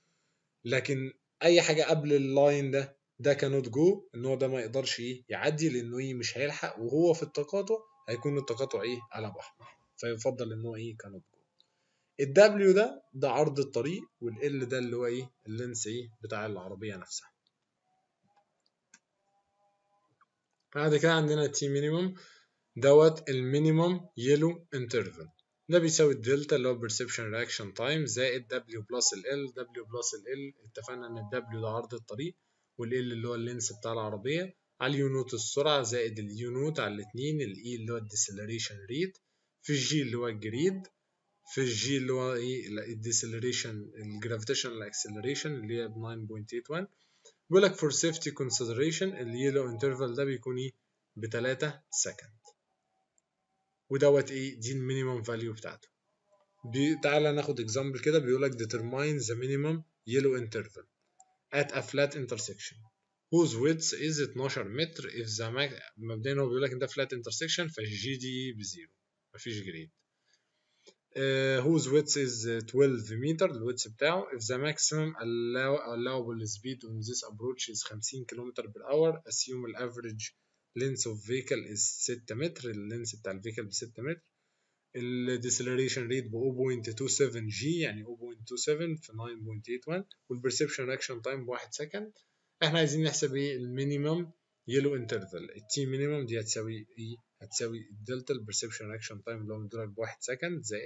لكن اي حاجه قبل اللاين ده ده كانوت جو ان هو ده ما يقدرش ايه يعدي لانه ايه مش هيلحق وهو في التقاطع هيكون التقاطع ايه قلب احمر فيفضل ان هو ايه كانوت جو الدبليو ده ده عرض الطريق والال ده اللي هو ايه اللينس ايه بتاع العربيه نفسها بعد كده عندنا تي مينيموم دوت المينيموم يلو انترفال ده بيساوي الدلتا اللي هو perception reaction time زائد W بلس ال L W بلس ال L اتفقنا ان ال W ده عرض الطريق وال L اللي هو اللينس بتاع العربية على اليو نوت السرعة زائد اليو نوت على الاتنين ال E اللي هو الديسلريشن ريت في الجي اللي هو الجريد في الجي اللي هو ايه الديسلريشن الجرافيتيشنال اكسلريشن اللي هي ب 9.81 بيقول لك for safety consideration اليلو انترفال ده بيكون ايه ب 3 سكند ودوت ايه دي المينيمم فاليو بتاعته بي... تعالى ناخد اكزامبل كده بيقول لك determine the minimum yellow interval at a flat intersection whose width is 12 متر if the max مبدئيا هو بيقول لك ده flat intersection فالجي دي بزيرو مفيش جريد uh, whose width is 12 متر الويدث بتاعه if the maximum allow allowable speed on this approach is 50 km per hour assume the average length of vehicle is 6 متر اللينس بتاع الفيكل ب 6 متر الديسلريشن ريت ب 0.27 جي يعني 0.27 في 9.81 والبرسبشن رياكشن تايم ب 1 سكند احنا عايزين نحسب ايه المينيمم يلو انترفال التي مينيمم دي هتساوي ايه هتساوي الدلتا البرسبشن رياكشن تايم اللي هو مدولك ب 1 سكند زائد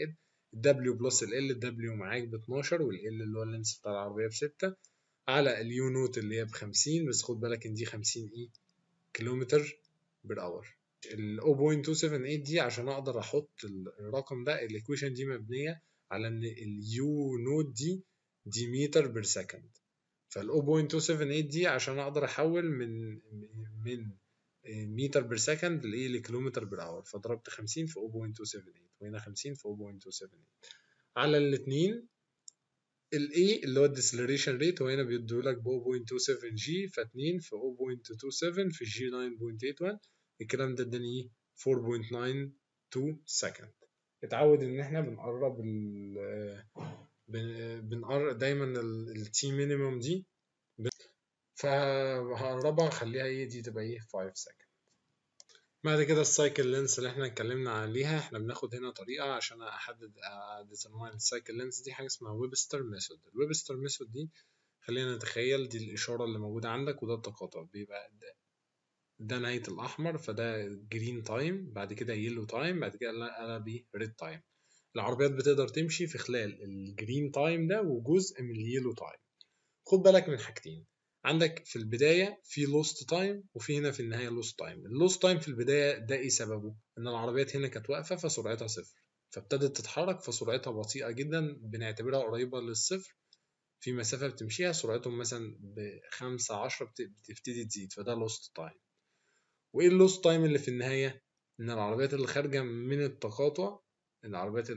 الدبليو بلس ال ال الدبليو معاك ب 12 وال ال اللي هو اللينس بتاع العربيه ب 6 على اليو نوت اللي هي ب 50 بس خد بالك ان دي 50 ايه كيلومتر بير اور ال 0.278 دي عشان اقدر احط الرقم ده الايكويشن دي مبنيه على ان اليو نوت دي دي متر بير سكند فال 0.278 دي عشان اقدر احول من من متر بير سكند لايه لكيلومتر بير اور فضربت 50 في 0.278 وهنا 50 في 0.278 على الاثنين الاي اللي هو الديسلريشن ريت وهنا بيديهولك ب 0.27 جي ف 2 في 0.27 في جي 9.81 الكلام ده اداني 4.92 سكند اتعود ان احنا بنقرب ال بنقرب دايما التي مينيموم دي فهقربها اخليها ايه دي تبقى ايه 5 سكند بعد كده السايكل لينس اللي احنا اتكلمنا عليها احنا بناخد هنا طريقه عشان احدد ديترماين السايكل لينس دي حاجه اسمها ويبستر ميثود الويبستر ميثود دي خلينا نتخيل دي الاشاره اللي موجوده عندك وده التقاطع بيبقى ده, ده نهايه الاحمر فده جرين تايم بعد كده يلو تايم بعد كده قلب ريد تايم العربيات بتقدر تمشي في خلال الجرين تايم ده وجزء من اليلو تايم خد بالك من حاجتين عندك في البداية في لوست تايم وفي هنا في النهاية لوست تايم اللوست تايم في البداية ده ايه سببه ان العربيات هنا كانت واقفة فسرعتها صفر فابتدت تتحرك فسرعتها بطيئة جدا بنعتبرها قريبة للصفر في مسافة بتمشيها سرعتهم مثلا بخمسة عشرة بتبتدي تزيد فده لوست تايم وايه اللوست تايم اللي في النهاية ان العربيات اللي خارجة من التقاطع العربيات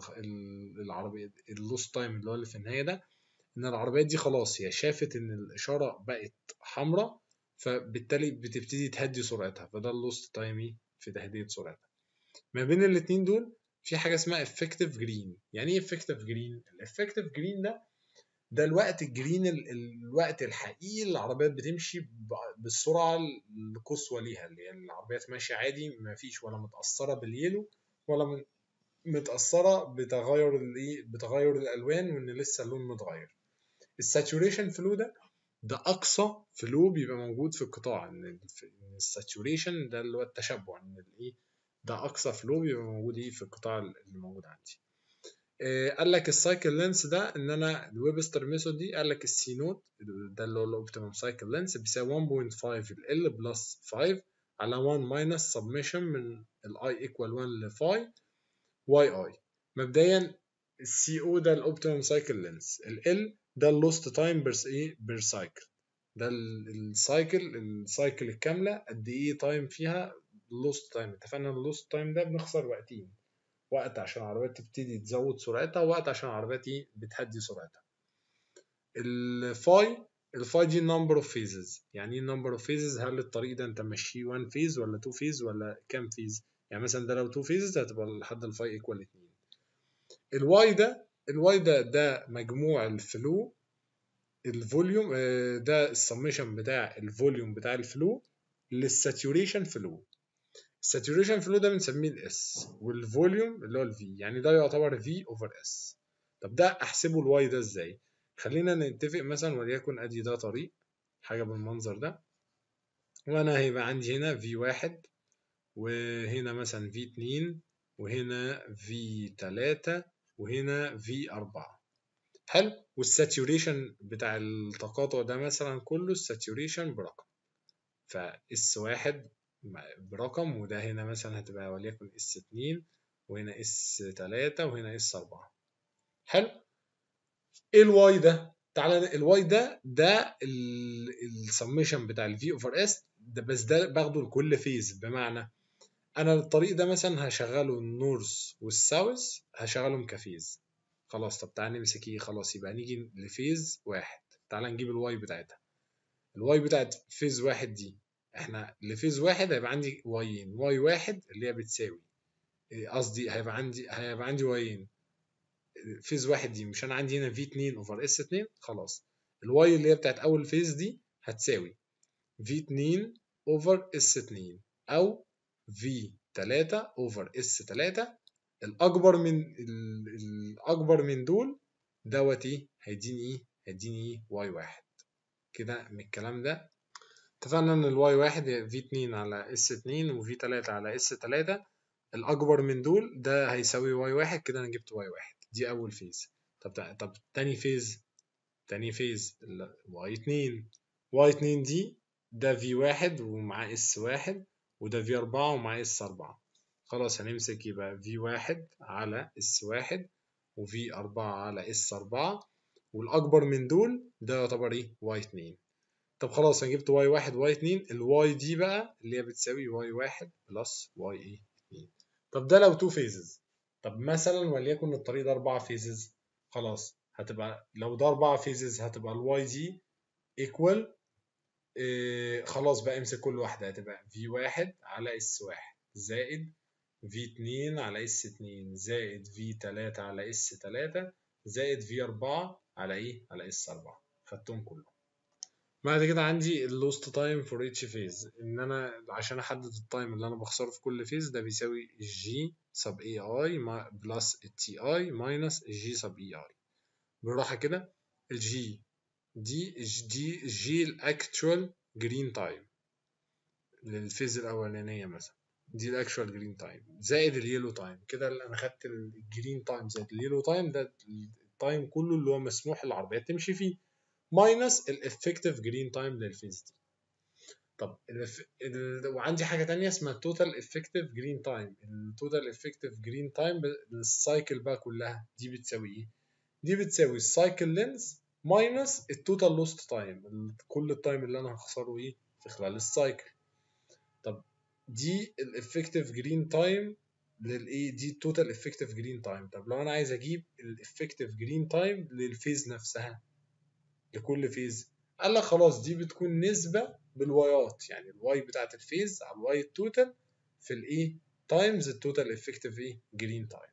العربية اللوست تايم اللي هو اللي في النهاية ده ان العربيات دي خلاص هي شافت ان الاشاره بقت حمراء فبالتالي بتبتدي تهدي سرعتها فده اللوست تايم في تهدئه سرعتها ما بين الاتنين دول في حاجه اسمها افكتيف جرين يعني ايه افكتيف جرين الافكتيف جرين ده ده الوقت الجرين الوقت الحقيقي اللي العربيات بتمشي بالسرعه القصوى ليها اللي هي العربيات ماشيه عادي ما فيش ولا متاثره باليلو ولا متاثره بتغير الايه بتغير الالوان وان لسه اللون متغير الساتوريشن فلو ده ده اقصى فلو بيبقى موجود في القطاع ان الساتوريشن ده اللي هو التشبع ان الايه ده اقصى فلو بيبقى موجود ايه في القطاع اللي موجود عندي إيه قال لك السايكل لينس ده ان انا الويبستر ميثود دي قال لك السي نوت ده اللي هو الاوبتيمم سايكل لينس بيساوي 1.5 ال بلس 5 على 1 ماينس سبميشن من الاي ايكوال 1 لفاي واي اي مبدئيا السي او ده الاوبتيمم سايكل لينس ال ده اللوست تايم بير ايه بير سايكل ده السايكل السايكل الكامله قد ايه تايم فيها اللوست تايم اتفقنا ان اللوست تايم ده بنخسر وقتين وقت عشان العربيات تبتدي تزود سرعتها ووقت عشان العربيات ايه بتهدي سرعتها الفاي الفاي دي نمبر اوف فيزز يعني ايه نمبر اوف فيزز هل الطريق ده انت ماشيه 1 فيز ولا 2 فيز ولا كام فيز يعني مثلا ده لو 2 فيزز هتبقى لحد الفاي ايكوال 2 الواي ده الواي ده ده مجموع الفلو الفوليوم ده السميشن بتاع الفوليوم بتاع الفلو للساتوريشن فلو الساتوريشن فلو ده بنسميه الاس والفوليوم اللي هو الفي يعني ده يعتبر في اوفر اس طب ده احسبه الواي ده ازاي خلينا نتفق مثلا وليكن ادي ده طريق حاجه بالمنظر ده وانا هيبقى عندي هنا في واحد وهنا مثلا في اتنين وهنا في تلاتة وهنا في أربعة حلو والساتوريشن بتاع التقاطع ده مثلا كله الساتوريشن برقم فاس واحد برقم وده هنا مثلا هتبقى وليكن اس اتنين وهنا اس تلاتة وهنا اس أربعة حلو ايه الواي ده تعالى الواي ده ده السميشن بتاع الفي اوفر اس ده بس ده باخده لكل فيز بمعنى انا الطريق ده مثلا هشغله النورث والساوث هشغلهم كفيز خلاص طب تعالى نمسك ايه خلاص يبقى نيجي لفيز واحد تعالى نجيب الواي بتاعتها الواي بتاعت فيز واحد دي احنا لفيز واحد هيبقى عندي وايين واي واحد اللي هي بتساوي قصدي هيبقى عندي هيبقى عندي وايين فيز واحد دي مش انا عندي هنا في 2 اوفر اس 2 خلاص الواي اللي هي بتاعت اول فيز دي هتساوي في 2 اوفر اس 2 او في 3 اوفر اس 3 الاكبر من الاكبر من دول دوت ايه هيديني ايه هيديني ايه واي واحد كده من الكلام ده اتفقنا ان الواي واحد في 2 على اس 2 وفي 3 على اس 3 الاكبر من دول ده هيساوي واي واحد كده انا جبت واي واحد دي اول فيز طب طب تاني فيز تاني فيز واي اتنين واي اتنين دي ده في واحد ومعاه اس واحد وده في أربعة ومعاه اس أربعة خلاص هنمسك يبقى في واحد على اس واحد وفي أربعة على اس أربعة والأكبر من دول ده يعتبر إيه واي اتنين طب خلاص أنا جبت واي واحد واي اتنين الواي دي بقى اللي هي بتساوي واي واحد بلس واي إيه اتنين طب ده لو تو فيزز طب مثلا وليكن الطريق ده أربعة فيزز خلاص هتبقى لو ده أربعة فيزز هتبقى الواي دي ايكوال إيه خلاص بقى امسك كل واحدة هتبقى في واحد على اس واحد زائد في اتنين على اس اتنين زائد في تلاتة على اس تلاتة زائد في أربعة على ايه على اس أربعة خدتهم كلهم بعد كده عندي اللوست تايم فور ايتش فيز ان انا عشان احدد التايم اللي انا بخسره في كل فيز ده بيساوي جي سب اي اي بلس التي اي ماينس جي سب اي اي بالراحه كده الجي دي دي جي الاكتوال جرين تايم للفيز الاولانيه مثلا دي الاكشوال جرين تايم زائد اليلو تايم كده انا خدت الجرين تايم زائد اليلو تايم ده التايم كله اللي هو مسموح للعربيات تمشي فيه ماينس الافكتيف جرين تايم للفيز دي طب ال... وعندي حاجه تانية اسمها توتال افكتيف جرين تايم التوتال افكتيف جرين تايم للسايكل بقى كلها دي بتساوي ايه دي بتساوي السايكل لينز ماينس التوتال لوست تايم كل التايم اللي انا هخسره ايه في خلال السايكل طب دي الافكتيف جرين تايم للايه دي التوتال افكتيف جرين تايم طب لو انا عايز اجيب الافكتيف جرين تايم للفيز نفسها لكل فيز قال لك خلاص دي بتكون نسبة بالوايات يعني الواي بتاعت الفيز على الواي التوتال في الايه تايمز التوتال افكتيف ايه جرين تايم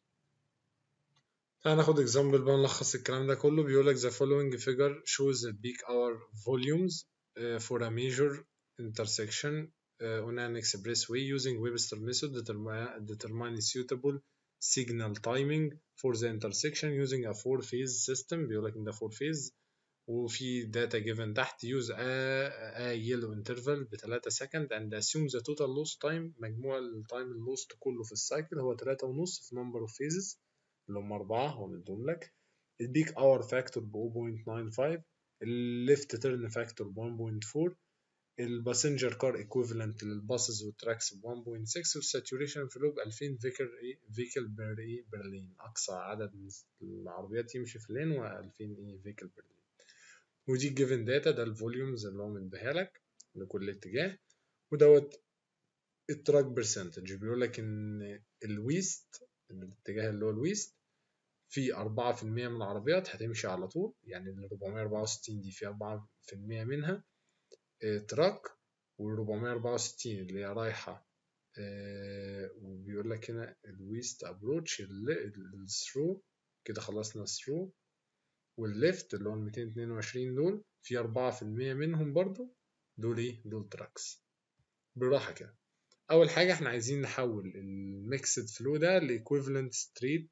هناخد اكزامبل بقى نلخص الكلام ده كله بيقول لك the following figure shows the peak hour volumes uh, for a major intersection uh, on an expressway using Webster method determine, determine suitable signal timing for the intersection using a four phase system بيقول لك ان ده four phase وفي data given تحت use a, a yellow interval ب 3 second and assume the total loss time مجموع التايم اللوست كله في السايكل هو 3 ونص في number of phases اللي هم أربعة هو مديهم لك البيك اور فاكتور ب 0.95 الليفت تيرن فاكتور ب 1.4 الباسنجر كار ايكوفالنت للباسز والتراكس ب 1.6 والساتوريشن فلو ب 2000 فيكل ايه فيكل بير ايه برلين اقصى عدد من العربيات يمشي في لين و2000 ايه فيكل برلين ودي الجيفن داتا ده الفوليومز اللي هو مديها لك لكل اتجاه ودوت التراك برسنتج بيقول لك ان الويست الاتجاه اللي هو الويست في 4% من العربيات هتمشي على طول يعني ال 464 دي في 4% منها تراك وال 464 اللي هي رايحة وبيقول لك هنا الويست ابروتش الثرو كده خلصنا الثرو والليفت اللي هو ال 222 دول في 4% منهم برضو دول ايه دول تراكس بالراحة كده أول حاجة احنا عايزين نحول الميكسد فلو ده لإيكويفالنت ستريت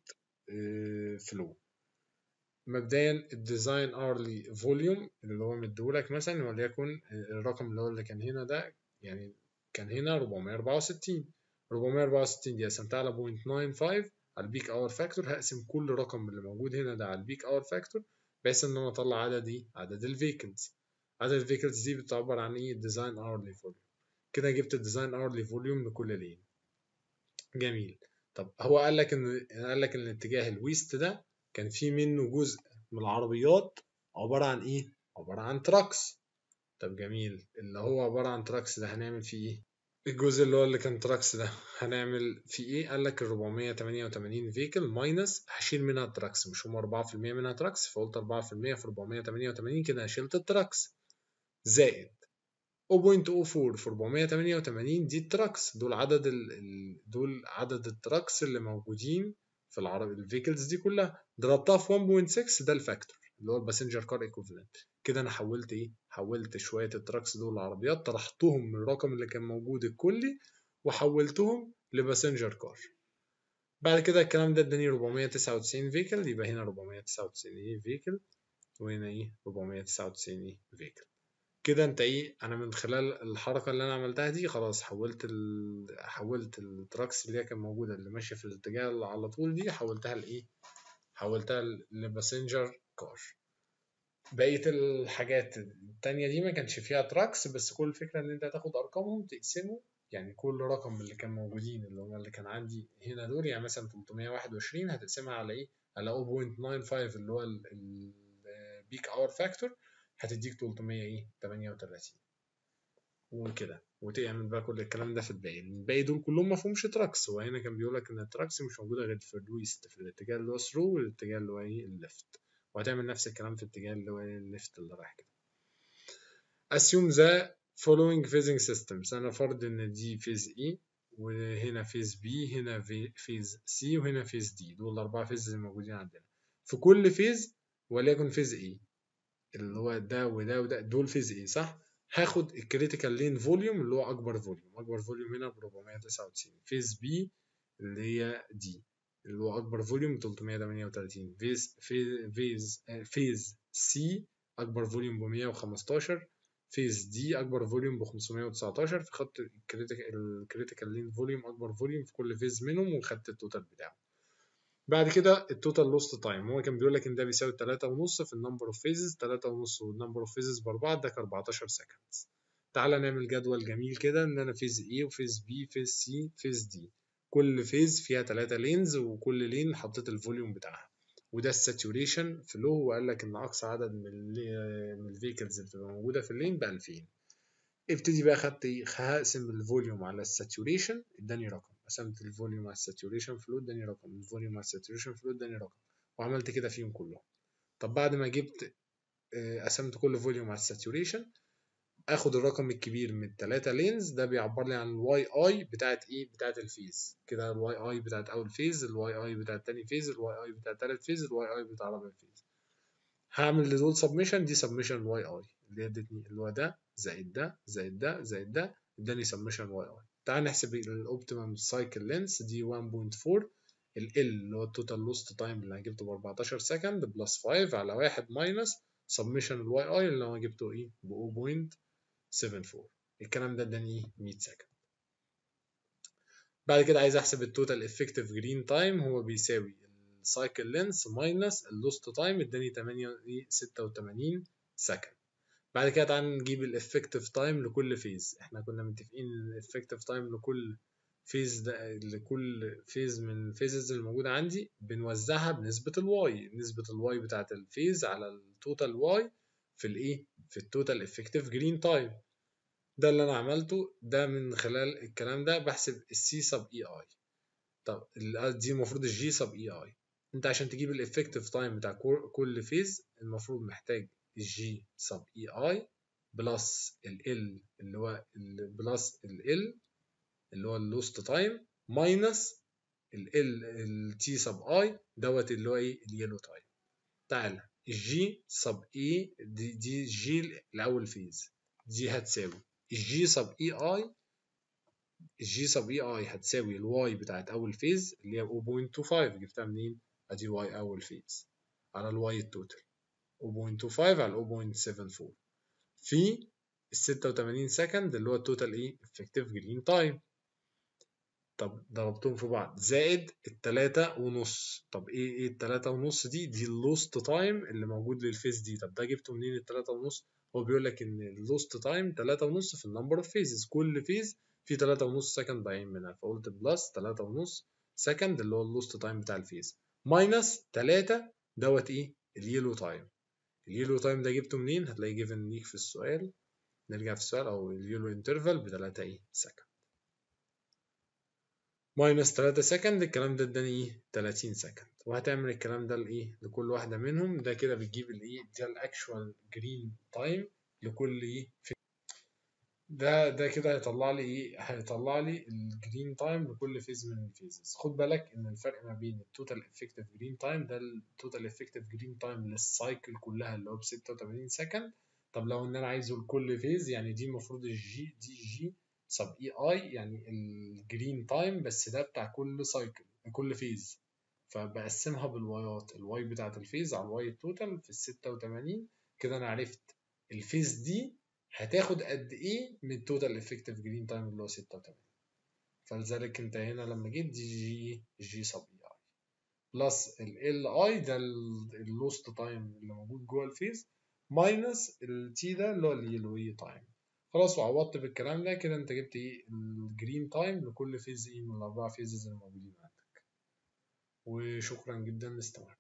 فلو مبدئيا الديزاين اورلي فوليوم اللي هو مديهولك مثلا وليكن الرقم اللي هو اللي كان هنا ده يعني كان هنا 464 464 دي قسمتها على 0.95 على البيك اور فاكتور هقسم كل رقم اللي موجود هنا ده على البيك اور فاكتور بحيث ان انا اطلع عدد ايه عدد الفيكلز عدد الفيكلز دي بتعبر عن ايه الديزاين اورلي فوليوم كده جبت الديزاين اورلي فوليوم لكل لين جميل طب هو قال لك ان قال لك ان اتجاه الويست ده كان في منه جزء من العربيات عباره عن ايه عباره عن تراكس طب جميل اللي هو عباره عن تراكس ده هنعمل فيه ايه الجزء اللي هو اللي كان تراكس ده هنعمل فيه ايه قال لك ال 488 فيكل ماينس هشيل منها التراكس مش هم 4% منها تراكس فقلت 4% في 488 كده شلت التراكس زائد 0.04 في 488 دي التراكس دول عدد ال... دول عدد التراكس اللي موجودين في العرب الفيكلز دي كلها ضربتها في 1.6 ده الفاكتور اللي هو الباسنجر كار ايكوفالنت كده انا حولت ايه حولت شويه التراكس دول العربيات طرحتهم من الرقم اللي كان موجود الكلي وحولتهم لباسنجر كار بعد كده الكلام ده اداني 499 فيكل يبقى هنا 499 ايه فيكل وهنا ايه 499 ايه فيكل كده انت ايه انا من خلال الحركه اللي انا عملتها دي خلاص حولت ال... حولت التراكس اللي هي كانت موجوده اللي ماشيه في الاتجاه اللي على طول دي حولتها لايه حولتها لباسنجر كار بقيه الحاجات التانية دي ما كانش فيها تراكس بس كل الفكره ان انت هتاخد ارقامهم تقسمه يعني كل رقم من اللي كان موجودين اللي هم اللي كان عندي هنا دول يعني مثلا 321 هتقسمها على ايه على 0.95 اللي هو البيك اور فاكتور هتديك 300 ايه 38 وكده وتعمل بقى كل الكلام ده في الباقي الباقي دول كلهم ما فيهمش تراكس وهنا كان بيقول لك ان التراكس مش موجوده غير في الويست في الاتجاه اللي هو ثرو والاتجاه اللي هو ايه الليفت وهتعمل نفس الكلام في الاتجاه اللي هو الليفت اللي رايح كده assume the following phasing systems انا فرض ان دي فيز E وهنا فيز B هنا فيز C وهنا فيز D دول الاربعه فيز اللي موجودين عندنا في كل فيز وليكن فيز E اللي هو ده وده وده دول فيز ايه صح هاخد الكريتيكال لين فوليوم اللي هو اكبر فوليوم اكبر فوليوم هنا ب 499 فيز بي اللي هي دي اللي هو اكبر فوليوم 338 فيز فيز فيز سي اكبر فوليوم ب 115 فيز دي اكبر فوليوم ب 519 فخدت الكريتيكال لين فوليوم اكبر فوليوم في كل فيز منهم وخدت التوتال بتاعه بعد كده التوتال لوست تايم هو كان بيقول لك ان ده بيساوي 3 ونص في النمبر اوف فيزز 3 ونص والنمبر اوف فيزز باربعه اداك 14 سكند تعالى نعمل جدول جميل كده ان انا فيز A وفيز B فيز C فيز D كل فيز فيها 3 لينز وكل لين حطيت الفوليوم بتاعها وده الساتوريشن فلو وقال لك ان اقصى عدد من من الفيكلز اللي بتبقى موجوده في اللين ب 2000 ابتدي بقى خدت ايه هقسم الفوليوم على الساتوريشن اداني رقم قسمت الفوليوم على الساتوريشن فلو اداني رقم الفوليوم على الساتوريشن فلو اداني رقم وعملت كده فيهم كلهم طب بعد ما جبت قسمت كل فوليوم على الساتوريشن اخد الرقم الكبير من التلاتة لينز ده بيعبر لي عن الواي اي بتاعت ايه بتاعت الفيز كده الواي اي بتاعت اول فيز الواي اي بتاعت تاني فيز الواي اي بتاعت تالت فيز الواي اي بتاع رابع فيز هعمل لدول سبمشن دي سبمشن الواي اي اللي ادتني اللي هو ده زائد ده زائد ده زائد ده اداني سبمشن واي اي تعال نحسب الاوبتيمم سايكل لينس دي 1.4 ال اللي هو التوتال لوست تايم اللي انا جبته ب 14 سكند بلس 5 على 1 ماينس سبمشن الواي اي اللي انا جبته ايه ب 0.74 الكلام ده اداني ايه 100 سكند بعد كده عايز احسب التوتال افكتيف جرين تايم هو بيساوي السايكل لينس ماينس اللوست تايم اداني 8 86 سكند بعد كده تعالى نجيب الافكتيف تايم لكل فيز احنا كنا متفقين ان الافكتيف تايم لكل فيز ده لكل فيز من الفيزز اللي موجوده عندي بنوزعها بنسبه الواي نسبه الواي بتاعه الفيز على التوتال واي في الايه في التوتال افكتيف جرين تايم ده اللي انا عملته ده من خلال الكلام ده بحسب السي سب اي اي طب دي المفروض الجي سب اي اي انت عشان تجيب الافكتيف تايم بتاع كل فيز المفروض محتاج الجي سب اي اي بلس ال ال اللي هو بلس ال ال اللي هو اللوست تايم ماينس ال ال التي سب اي دوت اللي هو ايه اليلو تايم تعالى الجي سب اي دي, دي جي لاول فيز دي هتساوي الجي سب اي اي الجي سب اي اي هتساوي الواي بتاعت اول فيز اللي هي 0.25 جبتها منين ادي واي اول فيز على الواي التوتال 0.25 على 0.74 في ال 86 سكند اللي هو التوتال ايه افكتيف جرين تايم طب ضربتهم في بعض زائد التلاتة ونص طب ايه ايه التلاتة ونص دي دي اللوست تايم اللي موجود للفيز دي طب ده جبته منين التلاتة ونص هو بيقول لك ان اللوست تايم تلاتة ونص في النمبر اوف فيزز كل فيز في تلاتة ونص سكند ضايعين منها فقلت بلس تلاتة ونص سكند اللي هو اللوست تايم بتاع الفيز ماينس تلاتة دوت ايه اليلو تايم اليلو تايم ده جبته منين هتلاقيه جيفن ليك في السؤال نرجع في السؤال او اليلو انترفال بتلاتة ايه سكند ماينس 3 سكند الكلام ده اداني ايه 30 سكند وهتعمل الكلام ده لايه لكل واحده منهم ده كده بتجيب الايه ده الاكشوال جرين تايم لكل ايه ده ده كده هيطلع لي ايه هيطلع لي الجرين تايم لكل فيز من الفيزز خد بالك ان الفرق ما بين التوتال افكتيف جرين تايم ده التوتال افكتيف جرين تايم للسايكل كلها اللي هو ب 86 سكند طب لو ان انا عايزه لكل فيز يعني دي المفروض الجي دي جي سب اي اي يعني الجرين تايم بس ده بتاع كل سايكل كل فيز فبقسمها بالوايات الواي بتاعت الفيز على الواي التوتال في ال 86 كده انا عرفت الفيز دي هتاخد قد ايه من التوتال افكتيف جرين تايم اللي هو 86 فلذلك انت هنا لما جيت دي جي جي سب اي اي بلس ال اي ده اللوست تايم اللي موجود جوه الفيز ماينس التي ده اللي هو اليلوي تايم خلاص وعوضت بالكلام ده كده انت جبت ايه الجرين تايم لكل فيز ايه من الاربعه فيزز الموجودين عندك وشكرا جدا لاستماعكم